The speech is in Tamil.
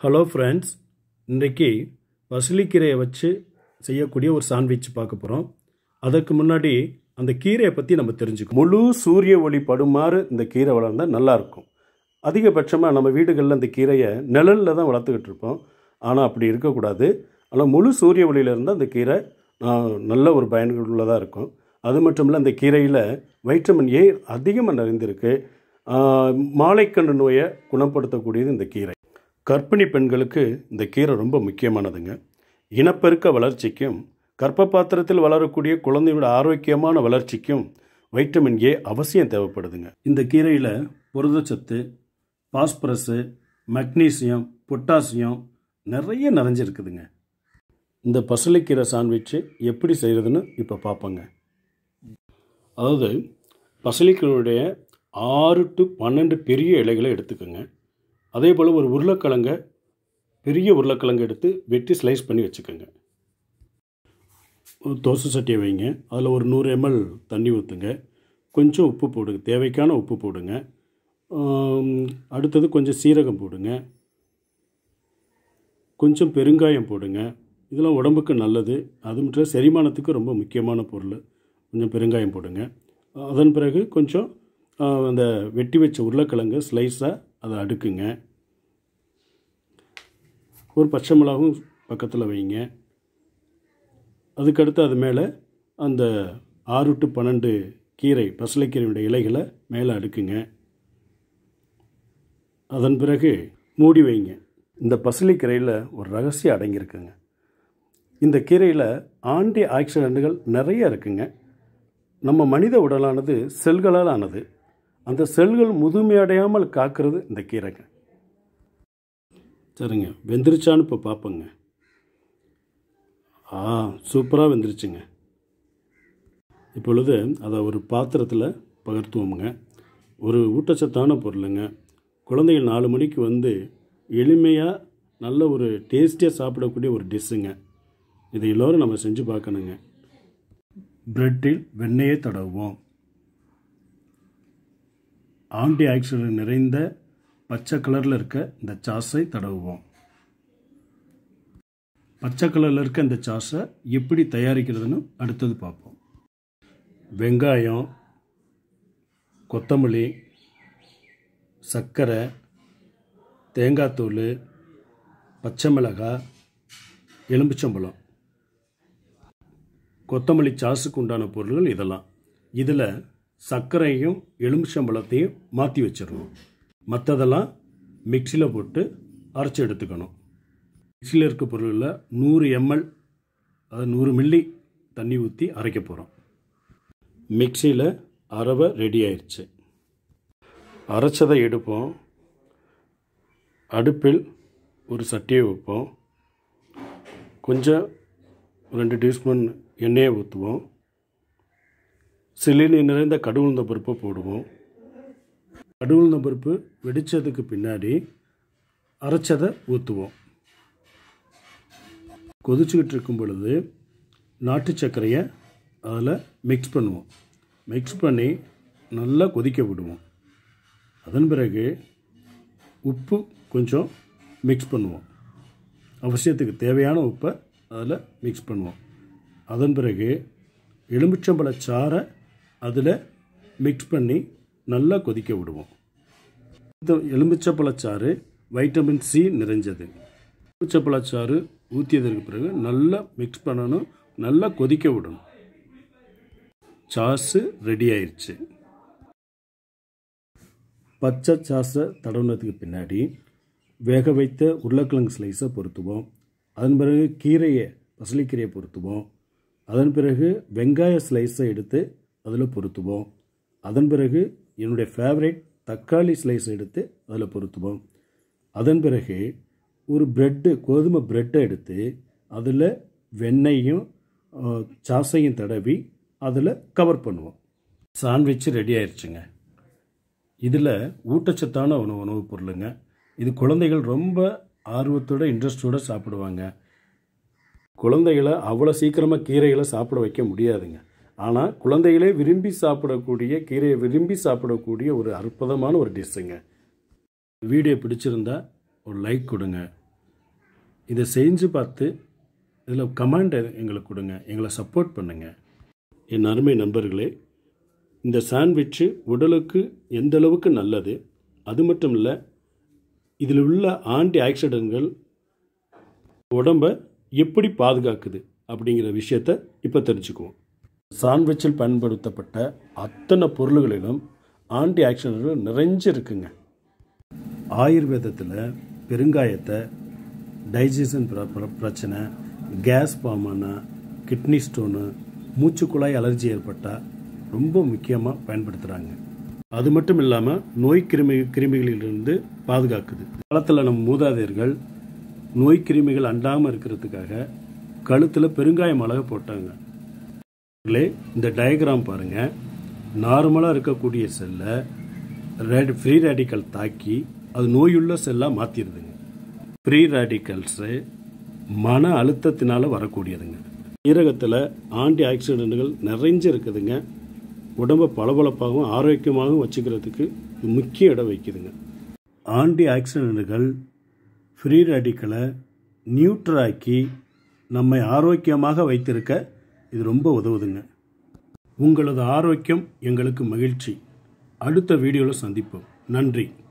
ஹலோ ஃப்ரெண்ட்ஸ் இன்றைக்கி பசலிக்கீரையை வச்சு செய்யக்கூடிய ஒரு சாண்ட்விச் பார்க்க போகிறோம் அதற்கு முன்னாடி அந்த கீரையை பற்றி நம்ம தெரிஞ்சுக்கணும் முழு சூரிய ஒளி படுமாறு இந்த கீரை வளர்ந்தால் நல்லாயிருக்கும் அதிகபட்சமாக நம்ம வீடுகளில் இந்த கீரையை நிழலில் தான் வளர்த்துக்கிட்டு இருப்போம் ஆனால் அப்படி இருக்கக்கூடாது ஆனால் முழு சூரிய ஒளியில் இருந்தால் அந்த கீரை ஆஹ், நல்ல ஒரு பயனுள்ளதாக இருக்கும் அது மட்டும் இல்லை அந்த கீரையில் வைட்டமின் ஏ அதிகமாக நிறைந்திருக்கு ஆஹ், மாலைக்கண்ணு நோயை குணப்படுத்தக்கூடியது இந்த கீரை கர்ப்பிணி பெண்களுக்கு இந்த கீரை ரொம்ப முக்கியமானதுங்க இனப்பெருக்க வளர்ச்சிக்கும் கர்ப்ப பாத்திரத்தில் வளரக்கூடிய குழந்தையோட ஆரோக்கியமான வளர்ச்சிக்கும் வைட்டமின் ஏ அவசியம் தேவைப்படுதுங்க இந்த கீரையில் புரதச்சத்து பாஸ்பரஸு மக்னீசியம் பொட்டாசியம் நிறைய நிறைஞ்சிருக்குதுங்க இந்த பசலைக்கீரை சாண்ட்விட்சு எப்படி செய்கிறதுன்னு இப்போ பார்ப்போங்க அதாவது பசலிக்கீரையுடைய ஆறு டு பன்னெண்டு பெரிய இலைகளை எடுத்துக்கோங்க அதே போல் ஒரு உருளைக்கிழங்க பெரிய உருளைக்கிழங்கு எடுத்து வெட்டி ஸ்லைஸ் பண்ணி வச்சுக்கோங்க ஒரு தோசை சட்டியை வைங்க அதில் ஒரு நூறு எம்எல் தண்ணி ஊற்றுங்க கொஞ்சம் உப்பு போடுங்க தேவைக்கான உப்பு போடுங்க ஆம், அடுத்தது கொஞ்சம் சீரகம் போடுங்க கொஞ்சம் பெருங்காயம் போடுங்க இதெல்லாம் உடம்புக்கு நல்லது அது மட்டும் செரிமானத்துக்கு ரொம்ப முக்கியமான பொருள் கொஞ்சம் பெருங்காயம் போடுங்க அதன் பிறகு கொஞ்சம் ஆ, அந்த வெட்டி வச்ச உருளைக்கிழங்கு ஸ்லைஸாக அதை அடுக்குங்க ஒரு பச்சை மிளகும் பக்கத்தில் வைங்க அதுக்கடுத்து அது மேலே அந்த ஆறு டு பன்னெண்டு கீரை பசலைக்கீரையுடைய இலைகளை மேலே அடுக்குங்க அதன் பிறகு மூடி வைங்க இந்த பசலைக்கீரையில் ஒரு ரகசியம் அடங்கியிருக்குங்க இந்த கீரையில் ஆன்டி ஆக்சிடென்ட்டுகள் நிறைய இருக்குங்க நம்ம மனித உடலானது செல்களால் ஆனது அந்த செல்கள் முதுமையடையாமல் காக்கிறது இந்த கீரைங்க சரிங்க வெந்துருச்சான்னு இப்போ பார்ப்போங்க ஆ சூப்பராக வெந்துருச்சுங்க இப்பொழுது அதை ஒரு பாத்திரத்தில் பகர்த்துவோமுங்க ஒரு ஊட்டச்சத்தான பொருளுங்க குழந்தைகள் நாலு மணிக்கு வந்து எளிமையாக நல்ல ஒரு டேஸ்டியாக சாப்பிடக்கூடிய ஒரு டிஷ்ஷுங்க இதை எல்லோரும் நம்ம செஞ்சு பார்க்கணுங்க பிரெட்டில் வெண்ணெயை தடவுவோம் ஆன்டி ஆக்சிடென்ட் நிறைந்த பச்சை கலரில் இருக்க இந்த சாஸை தடவுவோம் பச்சை கலரில் இருக்க இந்த சாஸை எப்படி தயாரிக்கிறதுன்னு அடுத்தது பார்ப்போம் வெங்காயம் கொத்தமல்லி சர்க்கரை தேங்காய்த்தூள் பச்சை மிளகாய் எலும்பிச்சம்பழம் கொத்தமல்லி சாஸுக்கு உண்டான பொருள்கள் இதெல்லாம் இதில் சர்க்கரையும் எலுமிச்சம்பழத்தையும் மாற்றி வச்சிடணும் மற்றதெல்லாம் மிக்சியில் போட்டு அரைச்சி எடுத்துக்கணும் மிக்சியில் இருக்க பொருளில் நூறு எம்எல் அதாவது நூறு மில்லி தண்ணி ஊற்றி அரைக்க போகிறோம் மிக்சியில் அரவை ரெடி ஆயிடுச்சு அரைச்சதை எடுப்போம் அடுப்பில் ஒரு சட்டியை வைப்போம் கொஞ்சம் ரெண்டு டீஸ்பூன் எண்ணெயை ஊற்றுவோம் சிலினி நிறைந்த கடுகுழுந்த பருப்பை போடுவோம் கடுகுழுந்த பருப்பு வெடித்ததுக்கு பின்னாடி அரைச்சதை ஊற்றுவோம் கொதிச்சுக்கிட்டு இருக்கும் பொழுது நாட்டு சர்க்கரையை அதில் மிக்ஸ் பண்ணுவோம் மிக்ஸ் பண்ணி நல்லா கொதிக்க விடுவோம் அதன் பிறகு உப்பு கொஞ்சம் மிக்ஸ் பண்ணுவோம் அவசியத்துக்கு தேவையான உப்பை அதில் மிக்ஸ் பண்ணுவோம் அதன் பிறகு எலுமிச்சம்பழ சாறை அதில் மிக்ஸ் பண்ணி நல்லா கொதிக்க விடுவோம் இந்த எலுமிச்சப்பழச்சாறு வைட்டமின் சி நிறைஞ்சது எலுமிச்சப்பழச்சாறு ஊற்றியதற்கு பிறகு நல்லா மிக்ஸ் பண்ணணும் நல்லா கொதிக்க விடணும் சாஸு ரெடி ஆயிடுச்சு பச்சை சாஸை தடவுனதுக்கு பின்னாடி வேக வைத்த உருளைக்கிழங்கு ஸ்லைஸை பொருத்துவோம் அதன் பிறகு கீரையை பசலிக்கீரையை பொருத்துவோம் அதன் பிறகு வெங்காய ஸ்லைஸை எடுத்து அதில் பொருத்துவோம் அதன் பிறகு என்னுடைய ஃபேவரட் தக்காளி ஸ்லைஸ் எடுத்து அதில் பொருத்துவோம் அதன் பிறகு ஒரு பிரெட்டு கோதுமை பிரெட்டை எடுத்து அதில் வெண்ணெயும் அஹ், சாஸையும் தடவி அதில் கவர் பண்ணுவோம் சாண்ட்விச் ரெடி ஆயிடுச்சுங்க இதில் ஊட்டச்சத்தான உணவு உணவுப் பொருளுங்க இது குழந்தைகள் ரொம்ப ஆர்வத்தோட இன்ட்ரெஸ்டோட சாப்பிடுவாங்க குழந்தைகளை அவ்வளோ சீக்கிரமாக கீரைகளை சாப்பிட வைக்க முடியாதுங்க ஆனால் குழந்தைகளே விரும்பி சாப்பிடக்கூடிய கீரையை விரும்பி சாப்பிடக்கூடிய ஒரு அற்புதமான ஒரு டிஷ்ஷுங்க வீடியோ பிடிச்சிருந்தா ஒரு லைக் கொடுங்க இதை செஞ்சு பார்த்து இதில் கமெண்ட் எங்களுக்கு கொடுங்க எங்களை சப்போர்ட் பண்ணுங்கள் என் அருமை நண்பர்களே இந்த சாண்ட்விட்சு உடலுக்கு எந்த அளவுக்கு நல்லது அது மட்டும் இல்லை இதில் உள்ள ஆன்டி ஆக்சிடென்ட்கள் உடம்பை எப்படி பாதுகாக்குது அப்படிங்கிற விஷயத்த இப்போ தெரிஞ்சுக்குவோம் சாண்ட்விச்சில் பயன்படுத்தப்பட்ட அத்தனை பொருள்களிலும் ஆன்டி ஆக்சிடென்ட்கள் நிறைஞ்சு இருக்குங்க ஆயுர்வேதத்தில் பெருங்காயத்தை டைஜஷன் பிர- பிர- பிரச்சனை கேஸ் ஃபார்மான கிட்னி ஸ்டோனு மூச்சுக்குழாய் அலர்ஜி ஏற்பட்டால் ரொம்ப முக்கியமாக பயன்படுத்துகிறாங்க அது மட்டும் இல்லாமல் நோய் கிருமி கிருமிகளிலிருந்து பாதுகாக்குது காலத்தில் நம்ம மூதாதையர்கள் நோய் கிருமிகள் அண்டாமல் இருக்கிறதுக்காக கழுத்தில் பெருங்காயம் மிளகு போட்டாங்க நண்பர்களே, இந்த டயக்ராம் பாருங்க நார்மலாக இருக்கக்கூடிய செல்லை ரேட் ஃப்ரீ ரேடிக்கல் தாக்கி அது நோயுள்ள செல்லாக மாற்றிடுதுங்க ஃப்ரீ ரேடிக்கல்ஸு மன அழுத்தத்தினால வரக்கூடியதுங்க ஈரகத்தில் ஆன்டி ஆக்சிடென்ட்கள் நிறைஞ்சு இருக்குதுங்க உடம்பை பளபளப்பாகவும் ஆரோக்கியமாகவும் வச்சுக்கிறதுக்கு இது முக்கிய இடம் வைக்குதுங்க ஆன்டி ஆக்சிடென்ட்கள் ஃப்ரீ ரேடிக்கலை நியூட்ராக்கி நம்மை ஆரோக்கியமாக வைத்திருக்க இது ரொம்ப உதவுதுங்க உங்களது ஆரோக்கியம் எங்களுக்கு மகிழ்ச்சி அடுத்த வீடியோவில் சந்திப்போம் நன்றி